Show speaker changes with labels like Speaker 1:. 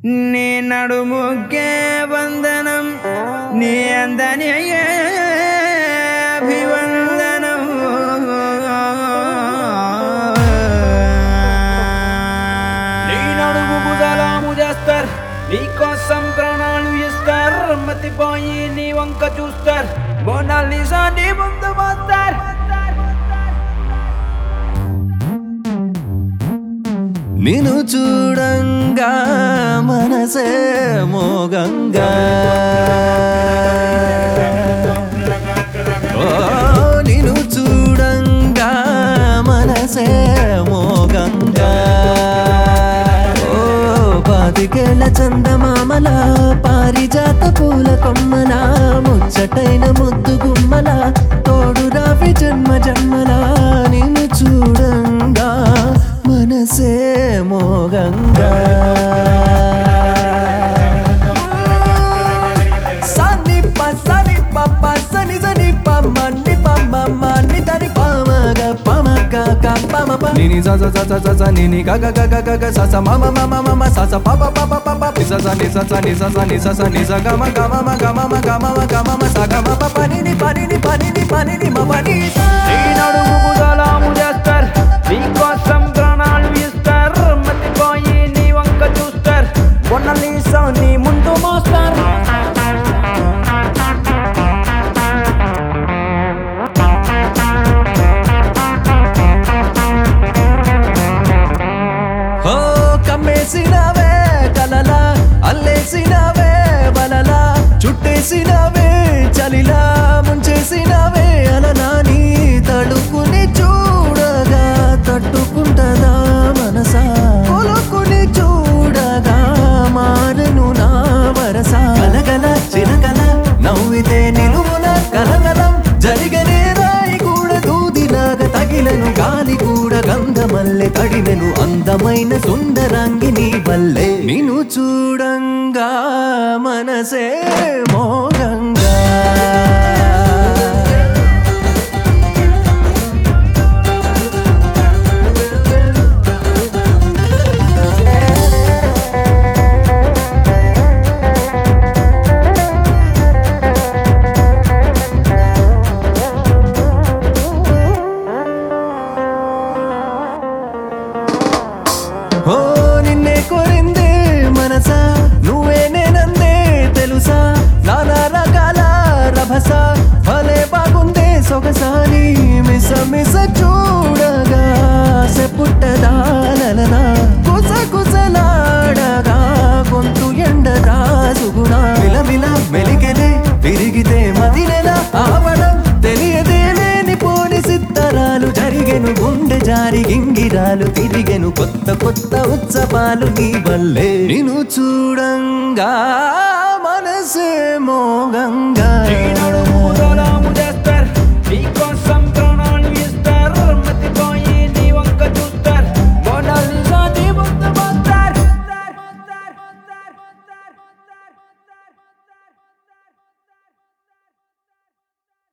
Speaker 1: నీ నడుముకే వందనం నీ అందని అభివందనం
Speaker 2: నీ నడుముకు సలాము చేస్తారు నీకోసం ప్రాణాలు ఇస్తారు మతిపోయి నీ వంక చూస్తారు మోనాలిసా నీ ముందు పోస్తారు
Speaker 3: నిన్ను చూడంగా మనసే మోగంగా ఓ నిన్ను చూడంగా మనసే మోగంగా ఓ పాతికేళ్ల చందమామల పారిజాత పూల కొమ్మల ముచ్చటైన ముద్దు గుమ్మల తోడు రావి జన్మ జన్మల నిన్ను చూడంగా మనసే మోగంగా సని ప సని ప ప సని సని ప మని ప మ మ ని దని ప మ గ ప మ గ గ ప మ ప ని ని స స స స స స ని ని గ గ గ గ గ గ స స మ మ మ మ మ మ స స ప ప ప ప ప ప పి స స ని స స ని స స ని స స ని స గ మ గ మ మ గ మ మ గ మ మ గ మ మ స గ మ ప ప ని ని ప ని ని ప ని ని ప ని ని మ ప ని స
Speaker 2: నీ నడుముకు సలాము చేస్తారు నీకోసం ప్రాణాలు ఇస్తారు మతిపోయి నీ వంక చూస్తారు మోనాలిసా నీ ముందు మోస్తారు
Speaker 3: ఓ కమ్మేసినవే కలలా అల్లేసినవే బలలా చుట్టేసినవే చలిలా ముంచేసినవే అలలా నీ తడుకుని చూడగా తట్టుకుంటదా మనసా కొలుకుని చూడగా మారను నా వరస కలగల చిరకల నవ్వితే నిలువున కలగలం జరిగనే రాయి కూడా దూదిలాగా తగిలను గాలి కూడా గంధమల్లె తడినెను అందమైన సుందరాంగిని వల్లే నిన్ను చూడంగా మనసే మోగంగా ఓ నిన్నే కోరిందే మనసా నువ్వే నేనందే తెలుసా నానా రకాల రభస భలే బాగుందే సొగసాని మిస మిస చూడగా సెపుట్టదాలనా కుస కుసలాడగా గొంతు ఎండ రాసుగుణా మిలమిల మెలికెలే తిరిగితే మదినెల ఆవడం తెలియదే లేని పోని సిద్ధరాలు జరిగెను గుండె జారి గింగిరాలు తిరిగెను కొత్త కొత్త ఉత్సవాలు నీ వల్లే నిన్ను చూడంగా మన